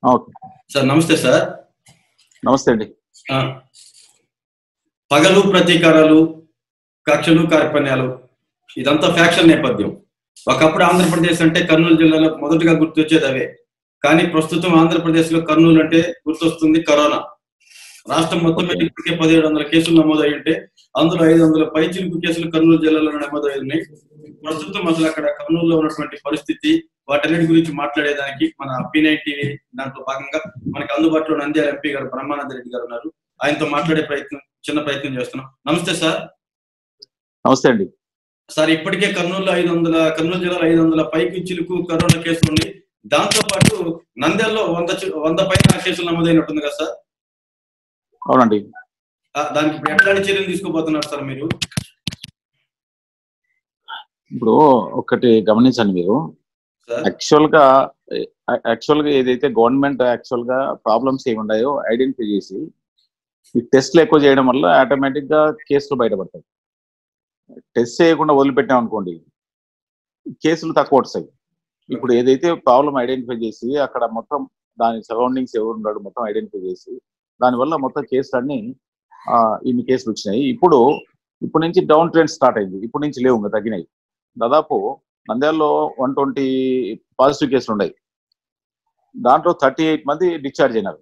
Okay sir నమస్తే sir నమస్తే అండి ఆ, పగలు ప్రతీకారాలు కక్షలు కార్పణ్యాలు ఇదంతా ఫ్యాక్షన్ నేపథ్యం ఒకప్పుడు ఆంధ్రప్రదేశ్ అంటే కర్నూలు జిల్లాలో మొదటగా గుర్తొచ్చేది అవే కానీ ప్రస్తుతం ఆంధ్రప్రదేశ్ లో కర్నూలు అంటే గుర్తొస్తుంది కరోనా రాష్ట్రం మొత్తం మీద ఇప్పటికే పదిహేడు వందల కేసులు నమోదై ఉంటే అందులో ఐదు వందల పైచిలుకు కేసులు కర్నూలు జిల్లాలో నమోదై ఉన్నాయి ప్రస్తుతం అసలు అక్కడ కర్నూలులో ఉన్నటువంటి పరిస్థితి వాటన్నిటి గురించి మాట్లాడేదానికి మన పీ టీవీ దాంట్లో భాగంగా మనకి అందుబాటులో నంద్యాల ఎంపీ గారు బ్రహ్మానంద రెడ్డి గారు ఉన్నారు ఆయనతో మాట్లాడే ప్రయత్నం చిన్న ప్రయత్నం చేస్తున్నాం నమస్తే సార్ నమస్తే అండి సార్ ఇప్పటికే కర్నూలులో ఐదు వందల కర్నూలు జిల్లాలో ఐదు వందల పైకి చిలుకు కరోనా కేసులు ఉన్నాయి దాంతో పాటు నంద్యాలలో వంద చి- వంద పైన కేసులు నమోదైనట్టుంది కదా సార్ అవునండి ఆ, దానికి ఇప్పుడు ఎట్లాంటి చర్యలు తీసుకోబోతున్నారు సార్ మీరు ఇప్పుడు ఒకటి గమనించండి మీరు సార్ యాక్చువల్ గా యాక్చువల్ గా ఏదైతే గవర్నమెంట్ యాక్చువల్ గా ప్రాబ్లమ్స్ ఏమి ఉన్నాయో ఐడెంటిఫై చేసి ఈ టెస్ట్లు ఎక్కువ చేయడం వల్ల ఆటోమేటిక్ గా కేసులు బయటపడతాయి టెస్ట్ చేయకుండా వదిలిపెట్టాం అనుకోండి కేసులు తక్కువ వస్తాయి ఇప్పుడు ఏదైతే ప్రాబ్లం ఐడెంటిఫై చేసి అక్కడ మొత్తం దాని సరౌండింగ్స్ ఎవరు ఉన్నాడు మొత్తం ఐడెంటిఫై చేసి దానివల్ల మొత్తం కేసులు అన్ని ఆ, ఇన్ని కేసులు వచ్చినాయి ఇప్పుడు ఇప్పుడు నుంచి డౌన్ ట్రెండ్ స్టార్ట్ అయింది ఇప్పుడు నుంచి లేవు ఇంకా తగ్గినాయి దాదాపు నంద్యాలలో వన్ ట్వంటీ పాజిటివ్ కేసులు ఉన్నాయి దాంట్లో థర్టీ ఎయిట్ మంది డిశ్చార్జ్ అయినారు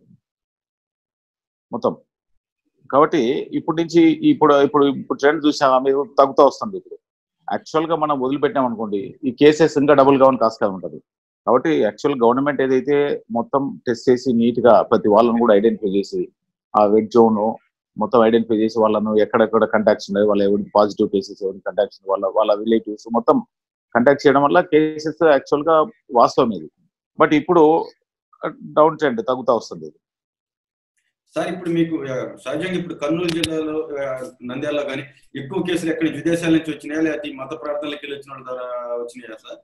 మొత్తం కాబట్టి ఇప్పటి నుంచి ఇప్పుడు ఇప్పుడు ఇప్పుడు ట్రెండ్ చూసామా మీరు తగ్గుతూ వస్తుంది ఇప్పుడు యాక్చువల్ గా మనం వదిలిపెట్టాం అనుకోండి ఈ కేసెస్ ఇంకా డబుల్ గా ఆస్కారం ఉంటుంది కాబట్టి యాక్చువల్ గవర్నమెంట్ ఏదైతే మొత్తం టెస్ట్ చేసి నీట్ గా ప్రతి వాళ్ళని కూడా ఐడెంటిఫై చేసి ఆ వెడ్ జోన్ మొత్తం ఐడెంటిఫై చేసి వాళ్ళను ఎక్కడెక్కడ కంటాక్ట్స్ ఉన్నాయి వాళ్ళ ఎవరికి పాజిటివ్ కేసెస్ ఎవరికి కంటాక్ట్స్ వాళ్ళ వాళ్ళ రిలేటివ్స్ మొత్తం కంటాక్ట్ చేయడం వల్ల కేసెస్ యాక్చువల్ గా వాస్తవం ఇది బట్ ఇప్పుడు డౌన్ ట్రెండ్ తగ్గుతా వస్తుంది ఇది. సార్ ఇప్పుడు మీకు ఆ, సహజంగా ఇప్పుడు కర్నూలు జిల్లాలో ఆ, నంద్యాలలో కానీ ఎక్కువ కేసులు ఎక్కడ విదేశాల నుంచి వచ్చినాయా లేకపోతే ఈ మత ప్రార్థనలకు వెళ్ళి వచ్చిన వాళ్ళ ద్వారా వచ్చినాయా సార్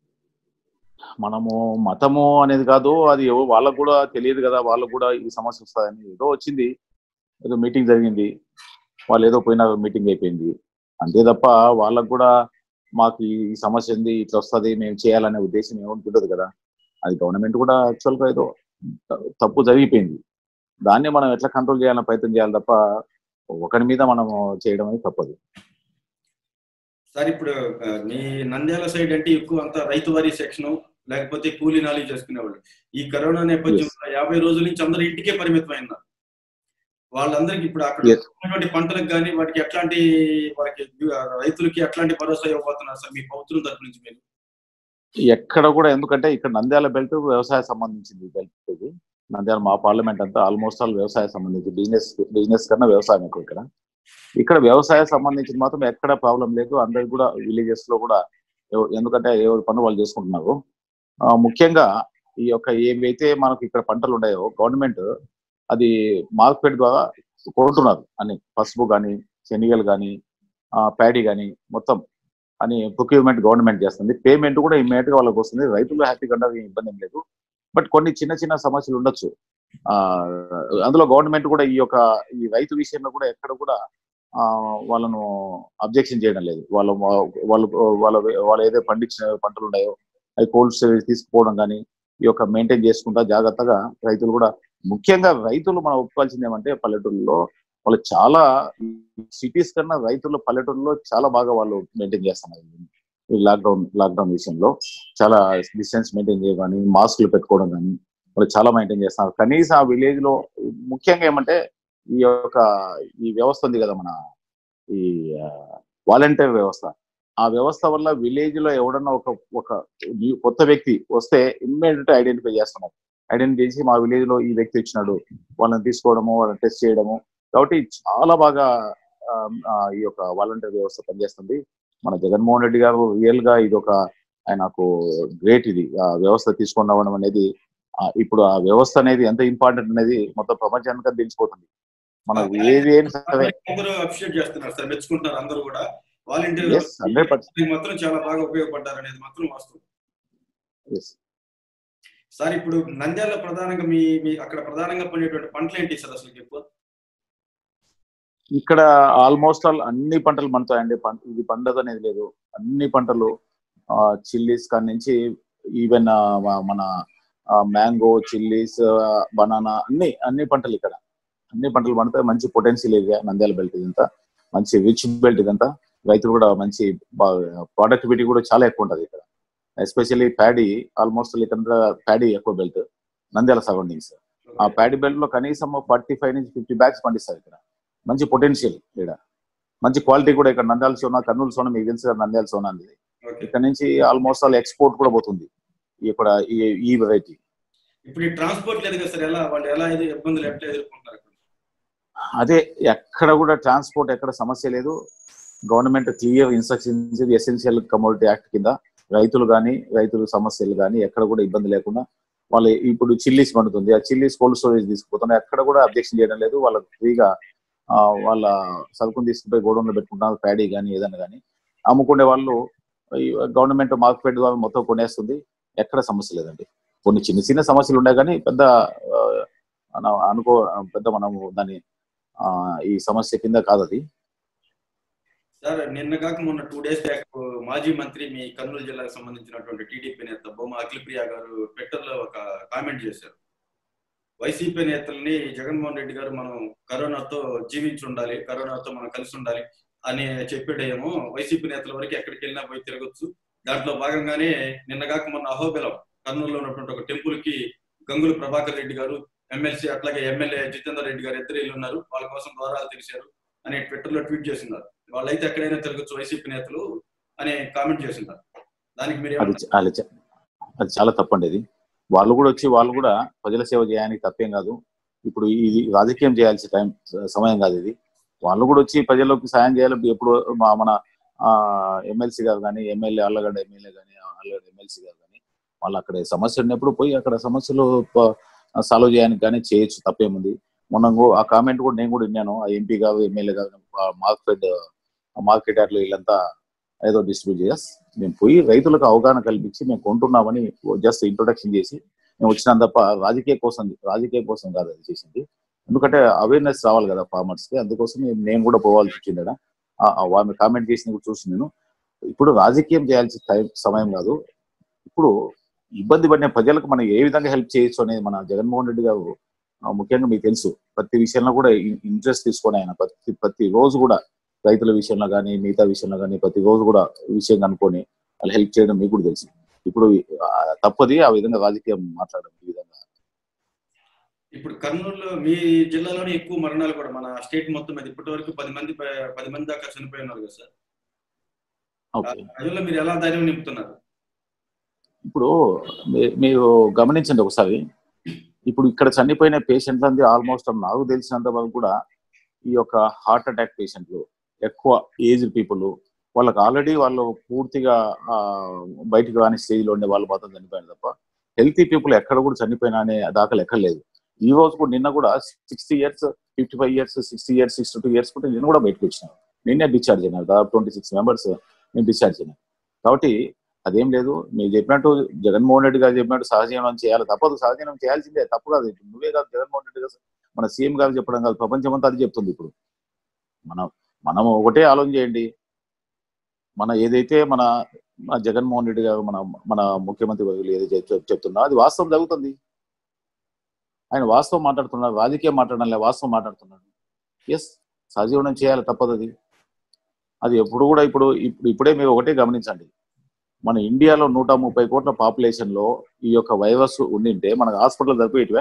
మనము మతము అనేది కాదు అది ఎవ- వాళ్ళకు కూడా తెలియదు కదా వాళ్ళకు కూడా ఈ సమస్య వస్తుందని ఏదో వచ్చింది ఏదో మీటింగ్ జరిగింది వాళ్ళు ఏదో పోయిన మీటింగ్ అయిపోయింది అంతే తప్ప వాళ్ళకు కూడా మాకు ఈ సమస్య ఉంది ఇట్లా వస్తుంది మేము చేయాలనే ఉద్దేశం ఏముంటుండదు కదా అది గవర్నమెంట్ కూడా యాక్చువల్ గా ఏదో త- తప్పు జరిగిపోయింది దాన్ని మనం ఎట్లా కంట్రోల్ చేయాలని ప్రయత్నం చేయాలి తప్ప ఒకరి మీద మనం చేయడం అనేది తప్పదు సార్ ఇప్పుడు ఆ, మీ నంద్యాల సైడ్ అంటే ఎక్కువ అంతా రైతు వారీ సెక్షన్ లేకపోతే కూలీ నాలి చేసుకునేవాళ్ళు ఈ కరోనా నేపథ్యంలో యాభై రోజుల నుంచి అందరూ ఇంటికే పరిమితం అయినారు వాళ్ళందరికి ఇప్పుడు అక్కడ Yes. ఉన్నటువంటి పంటలకు కానీ వాటికి ఎట్లాంటి వారికి ఆ, రైతులకి ఎట్లాంటి భరోసా ఇవ్వబోతున్నారు సార్ మీ ప్రభుత్వం తరపు నుంచి మీరు ఎక్కడ కూడా ఎందుకంటే ఇక్కడ నంద్యాల బెల్ట్ వ్యవసాయ సంబంధించింది బెల్ట్ ఇది నంద్యాల మా పార్లమెంట్ అంతా ఆల్మోస్ట్ ఆల్ వ్యవసాయ సంబంధించి బిజినెస్ బిజినెస్ కన్నా వ్యవసాయం ఎక్కువ ఇక్కడ ఇక్కడ వ్యవసాయ సంబంధించిన మాత్రం ఎక్కడ ప్రాబ్లం లేదు అందరికి కూడా విలేజెస్ లో కూడా ఎవ- ఎందుకంటే ఎవరి పనులు వాళ్ళు చేసుకుంటున్నారు ఆ, ముఖ్యంగా ఈ యొక్క ఏవైతే మనకు ఇక్కడ పంటలు ఉన్నాయో గవర్నమెంట్ అది మార్కెట్ ద్వారా కొంటున్నారు అన్ని పసుపు కానీ శనగలు కానీ ప్యాడీ కానీ మొత్తం అని ప్రొక్యూర్మెంట్ గవర్నమెంట్ చేస్తుంది పేమెంట్ కూడా ఇమ్మీడియట్ గా వాళ్ళకి వస్తుంది రైతులు హ్యాపీగా ఉండదు ఏం ఇబ్బంది ఏం లేదు బట్ కొన్ని చిన్న చిన్న సమస్యలు ఉండొచ్చు ఆ అందులో గవర్నమెంట్ కూడా ఈ యొక్క ఈ రైతు విషయంలో కూడా ఎక్కడ కూడా ఆ వాళ్ళను అబ్జెక్షన్ చేయడం లేదు వాళ్ళ వాళ్ళు వాళ్ళ వాళ్ళు ఏదో పండించిన పంటలు ఉన్నాయో అవి కోల్డ్ స్టోరేజ్ తీసుకుపోవడం కానీ ఈ యొక్క మెయింటైన్ చేసుకుంటా జాగ్రత్తగా రైతులు కూడా ముఖ్యంగా రైతులు మనం ఒప్పుకోవాల్సింది ఏమంటే పల్లెటూరులో వాళ్ళు చాలా సిటీస్ కన్నా రైతులు పల్లెటూరులో చాలా బాగా వాళ్ళు మెయింటైన్ చేస్తున్నారు ఈ లాక్డౌన్ లాక్డౌన్ విషయంలో చాలా డిస్టెన్స్ మెయింటైన్ చేయడం కానీ మాస్కులు పెట్టుకోవడం కానీ వాళ్ళు చాలా మెయింటైన్ చేస్తున్నారు కనీసం ఆ విలేజ్ లో ముఖ్యంగా ఏమంటే ఈ యొక్క ఈ వ్యవస్థ ఉంది కదా మన ఈ వాలంటీర్ వ్యవస్థ ఆ వ్యవస్థ వల్ల విలేజ్ లో ఎవడన్నా ఒక ఒక new- కొత్త వ్యక్తి వస్తే ఇమ్మీడియట్ ఐడెంటిఫై చేస్తున్నారు ఐడెంటిఫై చేసి మా విలేజ్ లో ఈ వ్యక్తి వచ్చినాడు వాళ్ళని తీసుకోవడము వాళ్ళని టెస్ట్ చేయడము కాబట్టి చాలా బాగా ఆ, ఆ, ఈ యొక్క వాలంటీర్ వ్యవస్థ పనిచేస్తుంది మన జగన్మోహన్ రెడ్డి గారు రియల్ గా ఇది ఒక ఆయనకు గ్రేట్ ఇది ఆ వ్యవస్థ తీసుకొని రావడం అనేది ఆ, ఇప్పుడు ఆ వ్యవస్థ అనేది ఎంత ఇంపార్టెంట్ అనేది మొత్తం ప్రపంచానికి తెలిసిపోతుంది మనం ఏది ఏం సరే అందరూ అప్రిషియేట్ చేస్తున్నారు సార్ మెచ్చుకుంటున్నారు అందరూ కూడా వాలంటీర్ ఎస్ హండ్రెడ్ పర్సెంట్ మాత్రం చాలా బాగా ఉపయోగపడ్డారు అనేది మాత్రం వాస్తవం ఎస్ సార్ ఇప్పుడు నంద్యాల ప్రధానంగా మీ మీ అక్కడ ప్రధానంగా పండేటువంటి పంటలు ఏంటి సార్ అసలు ఎక్కువ ఇక్కడ ఆల్మోస్ట్ ఆల్ అన్ని పంటలు పండుతాయండి పంట ఇది పండదు అనేది లేదు అన్ని పంటలు చిల్లీస్ కాడి నుంచి ఈవెన్ మన మ్యాంగో చిల్లీస్ బనానా అన్ని అన్ని పంటలు ఇక్కడ అన్ని పంటలు పండుతాయి మంచి పొటెన్షియల్ ఏరియా నంద్యాల బెల్ట్ ఇదంతా మంచి రిచ్ బెల్ట్ ఇదంతా రైతులు కూడా మంచి ప్రొడక్టివిటీ కూడా చాలా ఎక్కువ ఉంటుంది ఇక్కడ ఎస్పెషల్లీ ప్యాడీ ఆల్మోస్ట్ ఇక్కడ ప్యాడీ ఎక్కువ బెల్ట్ నంద్యాల సరౌండింగ్స్ ఆ ప్యాడీ బెల్ట్ లో కనీసం ఫార్టీ ఫైవ్ నుంచి ఫిఫ్టీ బ్యాగ్స్ పండిస్తారు ఇక్కడ మంచి పొటెన్షియల్ ఇక్కడ మంచి క్వాలిటీ కూడా ఇక్కడ నంద్యాల సోనా కర్నూలు సోనా మీకు తెలుసు కదా నంద్యాల సోనా అనేది ఓకే ఇక్కడ నుంచి ఆల్మోస్ట్ ఆల్ ఎక్స్పోర్ట్ కూడా పోతుంది ఇక్కడ ఈ- ఈ వెరైటీ ఇప్పుడు ఈ ట్రాన్స్పోర్ట్ లేదు కదా సార్ ఎలా వాళ్ళు ఎలా ఇది ఇబ్బందులు ఎట్లా ఎదుర్కొంటున్నారు ఇక్కడ? అదే ఎక్కడ కూడా ట్రాన్స్పోర్ట్ ఎక్కడ సమస్య లేదు government clear instructions essential commodity act కింద రైతులు కానీ రైతుల సమస్యలు కానీ ఎక్కడ కూడా ఇబ్బంది లేకుండా వాళ్ళు ఇప్పుడు చిల్లీస్ పండుతుంది ఆ చిల్లీస్ కోల్డ్ స్టోరేజ్ తీసుకుపోతున్నారు ఎక్కడ కూడా అబ్జెక్షన్ చేయడం లేదు వాళ్ళకి ఫ్రీగా ఆ, వాళ్ళ సరుకుని తీసుకుపోయి గోడౌన్లో పెట్టుకుంటున్నారు ప్యాడీ కానీ ఏదైనా కానీ అమ్ముకునే వాళ్ళు గవర్నమెంట్ మార్కెట్ ద్వారా మొత్తం కొనేస్తుంది ఎక్కడ సమస్య లేదండి కొన్ని చిన్న చిన్న సమస్యలు ఉన్నాయి కానీ పెద్ద ఆ, మనం అనుకో పెద్ద మనము దాన్ని ఆ, ఈ సమస్య కింద కాదు అది సార్ నిన్న కాక మొన్న టూ డేస్ బ్యాక్ మాజీ మంత్రి మీ కర్నూలు జిల్లాకు సంబంధించినటువంటి టీడీపీ నేత బొమ్మ అఖిలప్రియ గారు ట్విట్టర్ లో ఒక కామెంట్ చేశారు వైసీపీ నేతల్ని జగన్మోహన్ రెడ్డి గారు మనం కరోనాతో జీవించి ఉండాలి కరోనాతో మనం కలిసి ఉండాలి అని చెప్పాడేమో వైసీపీ నేతల వరకు ఎక్కడికి వెళ్ళినా పోయి తిరగొచ్చు దాంట్లో భాగంగానే నిన్న కాక మొన్న అహోబిలం కర్నూలులో ఉన్నటువంటి ఒక టెంపుల్ కి గంగుల ప్రభాకర్ రెడ్డి గారు ఎమ్మెల్సీ అట్లాగే ఎమ్మెల్యే జితేందర్ రెడ్డి గారు ఇద్దరు ఉన్నారు వాళ్ళ కోసం ద్వారాలు తెలిసారు అని ట్విట్టర్ లో ట్వీట్ చేస్తున్నారు వాళ్ళైతే ఎక్కడైనా తిరగచ్చు వైసీపీ నేతలు అని కామెంట్ చేస్తున్నారు దానికి మీరు అది ఏమంటారు? చ- అది చ- అది చాలా తప్పండి ఇది వాళ్ళు కూడా వచ్చి వాళ్ళు కూడా ప్రజల సేవ చేయడానికి తప్పేం కాదు ఇప్పుడు ఇది రాజకీయం చేయాల్సిన టైం సమయం కాదు ఇది వాళ్ళు కూడా వచ్చి ప్రజలకు సాయం చేయాలి ఎప్పుడు మా మన ఎమ్మెల్సీ గారు కానీ ఎమ్మెల్యే అల్లగడ్డ ఎమ్మెల్యే కానీ అల్లగడ్డ ఎమ్మెల్సీ గారు కానీ వాళ్ళు అక్కడ సమస్య ఉన్నప్పుడు పోయి అక్కడ సమస్యలు సాల్వ్ చేయడానికి కానీ చేయొచ్చు తప్పేముంది మొన్న ఇంకో- ఆ కామెంట్ కూడా నేను కూడా విన్నాను ఆ ఎంపీ గారు ఎమ్మెల్యే గారు మార్కెట్ మార్కెట్ యార్డ్లో వీళ్ళంతా ఏదో డిస్ట్రిబ్యూట్ చేయాలి మేము పోయి రైతులకు అవగాహన కల్పించి మేము కొంటున్నామని జస్ట్ ఇంట్రొడక్షన్ చేసి మేము వచ్చినాం తప్ప రాజకీయ కోసం రాజకీయ కోసం కాదు అది చేసింది ఎందుకంటే అవేర్నెస్ రావాలి కదా ఫార్మర్స్ కి అందుకోసం నేను- నేను కూడా పోవాల్సి వచ్చింది ఈడ. ఆ- ఆ వాళ్ళు కామెంట్ చేసిన కూడా చూసి నేను ఇప్పుడు రాజకీయం చేయాల్సిన టైం సమయం కాదు ఇప్పుడు ఇబ్బంది పడిన ప్రజలకు మనం ఏ విధంగా హెల్ప్ చేయొచ్చు అనేది మన జగన్మోహన్ రెడ్డి గారు ఆ, ముఖ్యంగా మీకు తెలుసు ప్రతి విషయంలో కూడా ఇంట్రెస్ట్ తీసుకొని ఆయన ప్రతి ప్రతి రోజు కూడా రైతుల విషయంలో కానీ మిగతా విషయంలో కానీ ప్రతి రోజు కూడా విషయం కనుక్కొని వాళ్ళు హెల్ప్ చేయడం మీకు కూడా తెలుసు ఇప్పుడు ఆ, తప్పది ఆ విధంగా రాజకీయం మాట్లాడడం ఈ విధంగా ఇప్పుడు కర్నూలులో మీ జిల్లాలోనే ఎక్కువ మరణాలు కూడా మన స్టేట్ మొత్తం మీద ఇప్పటి వరకు పది మంది ప- పది మంది దాకా చనిపోయి ఉన్నారు కదా సార్ ఓకే ప్రజల్లో మీరు ఎలా ధైర్యం నింపుతున్నారు ఇప్పుడు మీ- మీరు గమనించండి ఒకసారి ఇప్పుడు ఇక్కడ చనిపోయిన పేషెంట్లు అంది ఆల్మోస్ట్ నాకు తెలిసినంత వరకు కూడా ఈ యొక్క హార్ట్ అటాక్ పేషెంట్లు ఎక్కువ ఏజ్ పీపుల్ వాళ్ళకి ఆల్రెడీ వాళ్ళు పూర్తిగా ఆ, బయటికి రాని స్టేజ్ లో ఉండే వాళ్ళు మాత్రం చనిపోయారు తప్ప హెల్తీ పీపుల్ ఎక్కడ కూడా చనిపోయినా అనే దాఖలు ఎక్కడ లేదు ఈ రోజు కూడా నిన్న కూడా sixty years fifty five years sixty years sixty two years కూడా నిన్న కూడా బయటకు వచ్చినారు నిన్నే డిశ్చార్జ్ అయినారు దాదాపు ట్వంటీ సిక్స్ మెంబర్స్ నేను డిశ్చార్జ్ అయినారు కాబట్టి అదేం లేదు మీరు చెప్పినట్టు జగన్మోహన్ రెడ్డి గారు చెప్పినట్టు సహజీవనం చేయాలి తప్పదు సహజీవనం చేయాల్సిందే తప్పు కాదు ఇప్పుడు నువ్వే కాదు జగన్మోహన్ రెడ్డి గారు మన సీఎం గారు చెప్పడం కాదు ప్రపంచం అంతా అది చెప్తుంది ఇప్పుడు మనం మనం ఒకటే ఆలోచన చేయండి మన ఏదైతే మన మన జగన్మోహన్ రెడ్డి గారు మన మన ముఖ్యమంత్రి వర్యులు ఏదైతే చెప్- చెప్తున్నా అది వాస్తవం జరుగుతుంది ఆయన వాస్తవం మాట్లాడుతున్నారు రాజకీయం మాట్లాడడం లే వాస్తవం మాట్లాడుతున్నాడు ఎస్ సహజీవనం చేయాలి తప్పదు అది అది ఎప్పుడు కూడా ఇప్పుడు ఇప్పుడు ఇప్పుడే మీరు ఒకటే గమనించండి మన ఇండియాలో నూట ముప్పై కోట్ల పాపులేషన్ లో ఈ యొక్క వైరస్ ఉండింటే మనకు హాస్పిటల్ జరిపేటివే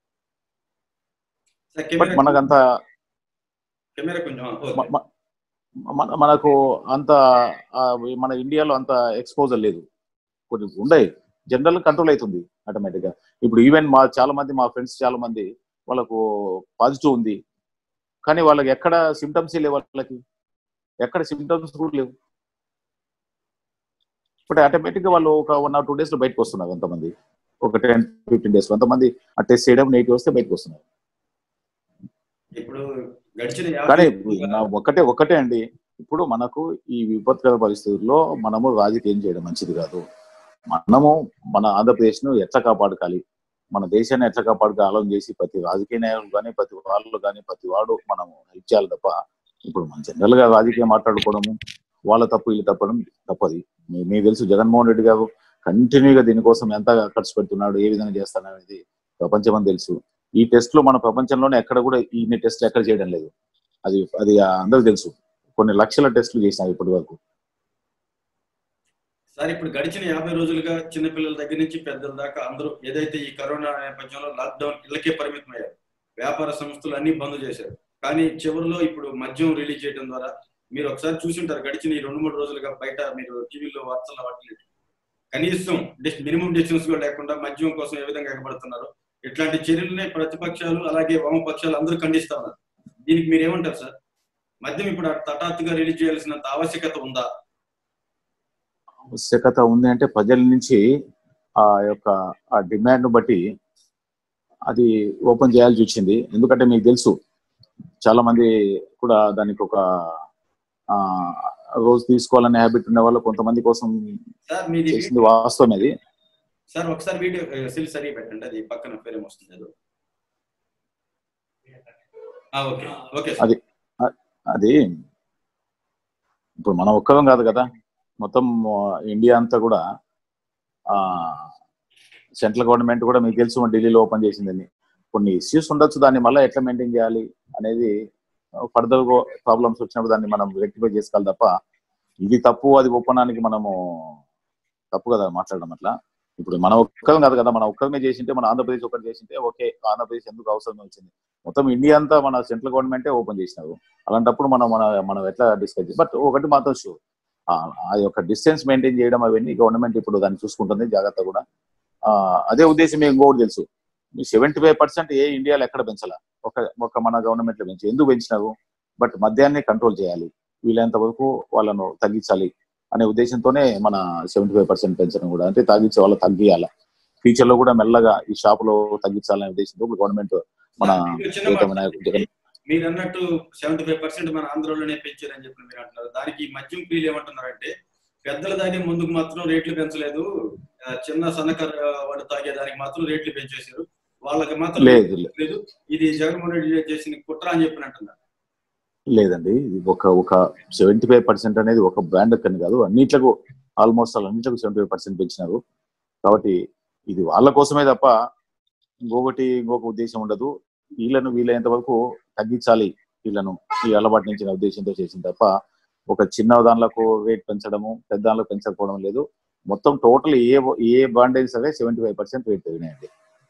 సార్, బట్ కెమెరా మనకంత కెమెరా కొంచెం ఆ, ఓకే. మ- మ- మన- మనకు అంత ఆ, మన ఇండియాలో అంత ఎక్స్పోజర్ లేదు కొన్ని ఉన్నాయి జనరల్ కంట్రోల్ అవుతుంది ఆటోమేటిక్ గా ఇప్పుడు ఈవెన్ మా చాలా మంది మా ఫ్రెండ్స్ చాలా మంది వాళ్ళకు పాజిటివ్ ఉంది కానీ వాళ్ళకి ఎక్కడ సిమ్టమ్స్ లేవు వాళ్ళకి ఎక్కడ సిమ్టమ్స్ కూడా లేవు బట్ ఆటోమేటిక్ గా వాళ్ళు ఒక వన్ ఆర్ టూ డేస్ లో బయటకు వస్తున్నారు కొంతమంది ఒక టెన్ ఫిఫ్టీన్ డేస్ కొంతమంది ఆ టెస్ట్ చేయడం నెగిటివ్ వస్తే బయటకు వస్తున్నారు ఇప్పుడు గడిచిన యాభై కానీ రోజులుగా నా ఒక్కటే ఒక్కటే అండి ఇప్పుడు మనకు ఈ విపత్కర పరిస్థితుల్లో మనము రాజకీయం చేయడం మంచిది కాదు మనము మన ఆంధ్రప్రదేశ్ ను ఎట్లా కాపాడుకోవాలి మన దేశాన్ని ఎట్లా కాపాడుకోవాలి ఆలోచన చేసి ప్రతి రాజకీయ నాయకులు కానీ ప్రతి వాళ్ళు కానీ ప్రతి వాడు మనము హెల్ప్ చేయాలి తప్ప ఇప్పుడు మన జనరల్ గా రాజకీయం మాట్లాడుకోవడము వాళ్ళ తప్పు వీళ్ళు తప్పడం తప్పది మీ- మీకు తెలుసు జగన్మోహన్ రెడ్డి గారు కంటిన్యూగా దీనికోసం ఎంత ఖర్చు పెడుతున్నాడు ఏ విధంగా చేస్తాడు అనేది ప్రపంచం అని తెలుసు ఈ టెస్ట్ లో మన ప్రపంచంలోనే ఎక్కడ కూడా ఇన్ని టెస్ట్లు ఎక్కడ చేయడం లేదు అది అది అందరికి తెలుసు కొన్ని లక్షల టెస్టులు చేసినారు ఇప్పటి వరకు సార్ ఇప్పుడు గడిచిన యాభై రోజులుగా చిన్నపిల్లల దగ్గర నుంచి పెద్దల దాకా అందరూ ఏదైతే ఈ కరోనా నేపథ్యంలో లాక్డౌన్ ఇళ్ళకే పరిమితమయ్యారు వ్యాపార సంస్థలు అన్ని బంద్ చేశారు కానీ చివరిలో ఇప్పుడు మద్యం రిలీజ్ చేయడం ద్వారా మీరు ఒకసారి చూసి ఉంటారు గడిచిన ఈ రెండు మూడు రోజులుగా బయట మీరు టీవీలో వార్తలు వాటిలేదు కనీసం మినిమం డిస్టెన్స్ కూడా లేకుండా మద్యం కోసం ఏ విధంగా ఎగబడుతున్నారు ఇట్లాంటి చర్యలనే ప్రతిపక్షాలు అలాగే వామపక్షాలు అందరూ ఖండిస్తా ఉన్నారు దీనికి మీరు ఏమంటారు సార్ మద్యం ఇప్పుడు హఠాత్తుగా రిలీజ్ చేయాల్సినంత ఆవశ్యకత ఉందా ఆవశ్యకత ఉంది అంటే ప్రజల నుంచి ఆ యొక్క ఆ డిమాండ్ బట్టి అది ఓపెన్ చేయాల్సి వచ్చింది ఎందుకంటే మీకు తెలుసు చాలా మంది కూడా దానికి ఒక ఆ రోజు తీసుకోవాలనే హ్యాబిట్ ఉన్న వాళ్ళు కొంతమంది కోసం సార్ మీది చేసింది వాస్తవం అది సార్ ఒకసారి వీడియో సిల్ సరిగా పెట్టండి అది పక్కన పేరేం వస్తుంది ఏదో ఆ, ఓకే ఓకే సార్. అది అది ఇప్పుడు మనం ఒక్కరం కాదు కదా మొత్తం ఆ, ఇండియా అంతా కూడా ఆ సెంట్రల్ గవర్నమెంట్ కూడా మీకు తెలుసు మన ఢిల్లీలో ఓపెన్ చేసిందని కొన్ని ఇష్యూస్ ఉండొచ్చు దాన్ని మళ్ళీ ఎట్లా మెయింటైన్ చేయాలి అనేది ఫర్దర్ ప్రాబ్లమ్స్ వచ్చినప్పుడు దాన్ని మనం రెక్టిఫై చేసుకోవాలి తప్ప ఇది తప్పు అది ఒప్పనానికి మనము తప్పు కదా మాట్లాడడం అట్లా ఇప్పుడు మన ఒక్కరం కాదు కదా మన ఒక్కరిమే చేసింటే మన ఆంధ్రప్రదేశ్ ఒక్కటి చేసింటే ఓకే ఆంధ్రప్రదేశ్ ఎందుకు అవసరం వచ్చింది మొత్తం ఇండియా అంతా మన సెంట్రల్ గవర్నమెంటే ఓపెన్ చేసినారు అలాంటప్పుడు మనం మన మనం ఎట్లా డిస్కస్ బట్ ఒకటి మాత్రం షూర్ ఆ యొక్క డిస్టెన్స్ మెయింటైన్ చేయడం అవన్నీ గవర్నమెంట్ ఇప్పుడు దాన్ని చూసుకుంటుంది జాగ్రత్త కూడా ఆ, అదే ఉద్దేశం మీకు ఇంకోటి తెలుసు సెవెంటీ ఫైవ్ పర్సెంట్ ఏ ఇండియాలో ఎక్కడ పెంచాల ఒక ఒక మన గవర్నమెంట్ లో పెంచి ఎందుకు పెంచినారు బట్ మద్యాన్ని కంట్రోల్ చేయాలి వీలైనంత వరకు వాళ్ళను తగ్గించాలి అనే ఉద్దేశంతోనే మన సెవెంటీ ఫైవ్ పర్సెంట్ పెంచడం కూడా అంటే తగ్గించే వాళ్ళు తగ్గియాల ఫ్యూచర్ లో కూడా మెల్లగా ఈ షాప్ లో తగ్గించాలనే ఉద్దేశంతో ఇప్పుడు గవర్నమెంట్ మన మీరు చిన్న ప్రియతమ మాట నాయకుడు జగన్ మీరు అన్నట్టు సెవెంటీ ఫైవ్ పర్సెంట్ మన ఆంధ్రలోనే పెంచారని చెప్పి మీరు అంటున్నారు దానికి ఈ మద్యం ప్రియులు ఏమంటున్నారంటే పెద్దల తాగే ముందుకు మాత్రం రేట్లు పెంచలేదు ఆ, చిన్న సన్నకారు వాళ్ళు తాగే దానికి మాత్రం రేట్లు పెంచేశారు వాళ్ళకి మాత్రం లేదు లేదు ఇది జగన్మోహన్ రెడ్డి చేసిన కుట్ర అని చెప్పి అంటున్నారు లేదండి ఇది ఒక ఒక సెవెంటీ ఫైవ్ పర్సెంట్ అనేది ఒక బ్రాండ్ కని కాదు అన్నిట్లకు ఆల్మోస్ట్ అన్నిట్లకు సెవెంటీ ఫైవ్ పర్సెంట్ పెంచినారు కాబట్టి ఇది వాళ్ళ కోసమే తప్ప ఇంకొకటి ఇంకొక ఉద్దేశం ఉండదు వీళ్ళను వీలైనంత వరకు తగ్గించాలి వీళ్ళను ఈ అలవాటు నుంచి ఉద్దేశంతో చేసింది తప్ప ఒక చిన్న దానిలకు రేట్ పెంచడము పెద్ద దానిలో పెంచకపోవడం లేదు మొత్తం టోటల్ ఏ ఏ బ్రాండ్ అయినా సరే సెవెంటీ ఫైవ్ పర్సెంట్ రేట్ పెరిగినాయండి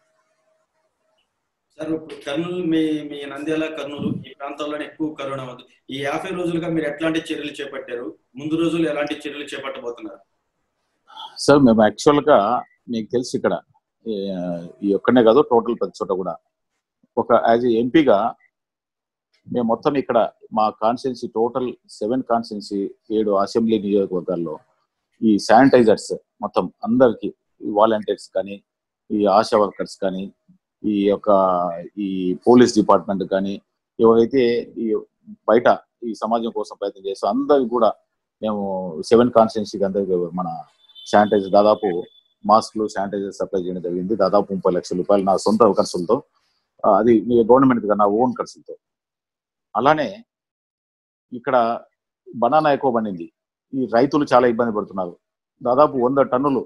సార్ ఇప్పుడు కర్నూలు మీ మీ నంద్యాల కర్నూలు ఈ ప్రాంతాల్లోనే ఎక్కువ కరోనా ఉంది ఈ యాభై రోజులుగా మీరు ఎట్లాంటి చర్యలు చేపట్టారు ముందు రోజులు ఎలాంటి చర్యలు చేపట్టబోతున్నారు సార్ మేము యాక్చువల్ గా మీకు తెలుసు ఇక్కడ ఈ- ఈ ఒక్కనే కాదు టోటల్ ప్రతి చోట కూడా ఒక యాజ్ ఏ ఎంపీగా మేము మొత్తం ఇక్కడ మా కాన్స్టిట్యున్సీ టోటల్ సెవెన్ కాన్స్టిట్యున్సీ ఏడు అసెంబ్లీ నియోజకవర్గాల్లో ఈ శానిటైజర్స్ మొత్తం అందరికి ఈ వాలంటీర్స్ కానీ ఈ ఆశా వర్కర్స్ కానీ ఈ యొక్క ఈ పోలీస్ డిపార్ట్మెంట్ కానీ ఎవరైతే ఈ బయట ఈ సమాజం కోసం ప్రయత్నం చేస్తారో అందరికి కూడా మేము సెవెన్ కాన్స్టిట్యున్సీకి అందరికి మన శానిటైజర్ దాదాపు మాస్క్లు శానిటైజర్ సప్లై చేయడం జరిగింది దాదాపు ముప్పై లక్షల రూపాయలు నా సొంత ఖర్చులతో ఆ, అది గవర్నమెంట్ నా ఓన్ ఖర్చులతో అలానే ఇక్కడ బనానా ఎక్కువ పండింది ఈ రైతులు చాలా ఇబ్బంది పడుతున్నారు దాదాపు వంద టన్నులు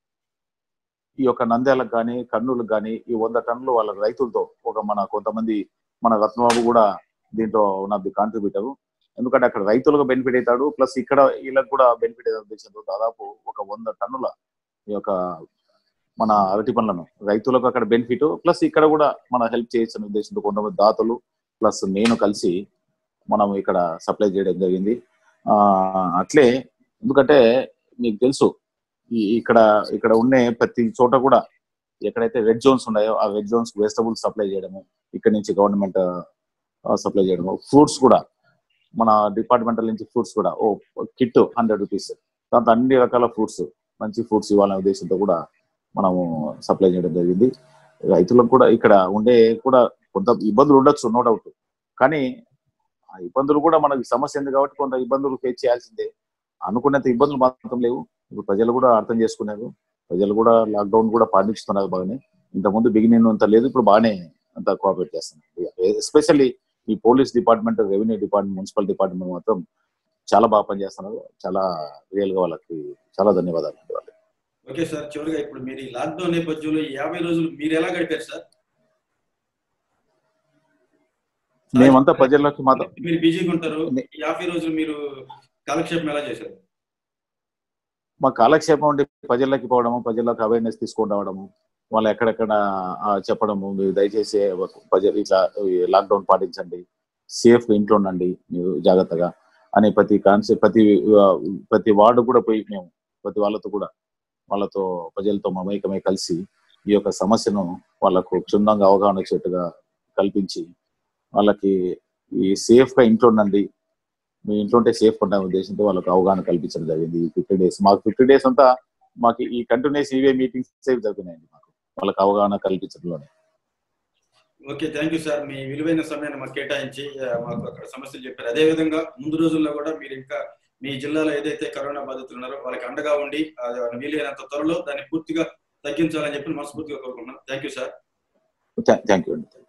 ఈ యొక్క నంద్యాలకు కానీ కర్నూలుకు కానీ ఈ వంద టన్నులు వాళ్ళ రైతులతో ఒక మన కొంతమంది మన రత్నబాబు కూడా దీంట్లో ఉన్న కాంట్రిబ్యూటర్ ఎందుకంటే అక్కడ రైతులకు బెనిఫిట్ అవుతాడు ప్లస్ ఇక్కడ వీళ్ళకి కూడా బెనిఫిట్ అయ్యే ఉద్దేశంతో దాదాపు ఒక వంద టన్నుల ఈ యొక్క మన అరటి పండ్లను రైతులకు అక్కడ బెనిఫిట్ ప్లస్ ఇక్కడ కూడా మన హెల్ప్ చేయొచ్చు అనే ఉద్దేశంతో కొంతమంది దాతలు ప్లస్ నేను కలిసి మనం ఇక్కడ సప్లై చేయడం జరిగింది ఆ అట్లే ఎందుకంటే మీకు తెలుసు ఈ ఇక్కడ ఇక్కడ ఉండే ప్రతి చోట కూడా ఎక్కడైతే రెడ్ జోన్స్ ఉన్నాయో ఆ రెడ్ జోన్స్ వెజిటబుల్స్ సప్లై చేయడము ఇక్కడ నుంచి గవర్నమెంట్ సప్లై చేయడము ఫ్రూట్స్ కూడా మన డిపార్ట్మెంటల్ నుంచి ఫ్రూట్స్ కూడా ఓ కిట్ హండ్రెడ్ రూపీస్ దాంతో అన్ని రకాల ఫ్రూట్స్ మంచి ఫ్రూట్స్ ఇవ్వాలనే ఉద్దేశంతో కూడా మనము సప్లై చేయడం జరిగింది రైతులకు కూడా ఇక్కడ ఉండే కూడా కొంత ఇబ్బందులు ఉండొచ్చు నో డౌట్ కానీ ఆ ఇబ్బందులు కూడా మనకి సమస్య ఉంది కాబట్టి కొంత ఇబ్బందులు ఫేస్ చేయాల్సిందే అనుకున్నంత ఇబ్బందులు మాత్రం లేవు ఇప్పుడు ప్రజలు కూడా అర్థం చేసుకున్నారు ప్రజలు కూడా లాక్డౌన్ కూడా పాటిస్తున్నారు బాగానే ఇంతకుముందు బిగినింగ్ అంత లేదు ఇప్పుడు బాగానే అంత కోఆపరేట్ చేస్తున్నారు ఎస్పెషల్లీ ఈ police department revenue department municipal department మాత్రం చాలా బాగా పనిచేస్తున్నారు చాలా రియల్ గా వాళ్ళకి చాలా ధన్యవాదాలు అండి వాళ్ళకి ఓకే సార్ చివరిగా ఇప్పుడు మీరు ఈ లాక్డౌన్ నేపథ్యంలో ఈ యాభై రోజులు మీరు ఎలా గడిపారు సార్ మేమంతా ప్రజల్లోకి మాత్రం మీరు బిజీగా ఉంటారు ఈ యాభై రోజులు మీరు కాలక్షేపం ఎలా చేశారు మా కాలక్షేపం ఉండి ప్రజల్లోకి పోవడము ప్రజల్లోకి అవేర్నెస్ తీసుకొని రావడము వాళ్ళు ఎక్కడెక్కడ ఆ, చెప్పడము మీరు దయచేసి ప్రజలు ఇట్లా ఈ లాక్డౌన్ పాటించండి సేఫ్ ఇంట్లో ఉండండి మీరు జాగ్రత్తగా అనే ప్రతి కాన్సెప్ట్ ప్రతి ఆ, ప్రతి వార్డు కూడా పోయి మేము ప్రతి వాళ్ళతో కూడా వాళ్ళతో ప్రజలతో మమైకమై కలిసి ఈ యొక్క సమస్యను వాళ్ళకు క్షుణ్ణంగా అవగాహన వచ్చేట్టుగా కల్పించి వాళ్ళకి ఈ సేఫ్ గా ఇంట్లో ఉండండి మీ ఇంట్లో ఉంటే సేఫ్ ఉండే ఉద్దేశంతో వాళ్ళకి అవగాహన కల్పించడం జరిగింది ఈ ఫిఫ్టీ డేస్ మాకు ఫిఫ్టీ డేస్ అంతా మాకు ఈ కంటిన్యూస్ ఈవే మీటింగ్స్ సేవ్ జరుగుతున్నాయండి మాకు వాళ్ళకి అవగాహన కల్పించడంలోనే ఓకే థ్యాంక్ యూ సార్ మీ విలువైన సమయాన్ని మాకు కేటాయించి ఆ, మాకు అక్కడ సమస్యలు చెప్పారు అదే విధంగా ముందు రోజుల్లో కూడా మీరు ఇంకా మీ జిల్లాలో ఏదైతే కరోనా బాధితులు ఉన్నారో వాళ్ళకి అండగా ఉండి ఆ, వీలైనంత త్వరలో దాన్ని పూర్తిగా తగ్గించాలని చెప్పి మనస్ఫూర్తిగా కోరుకుంటున్నాం thank you sir thank you అండి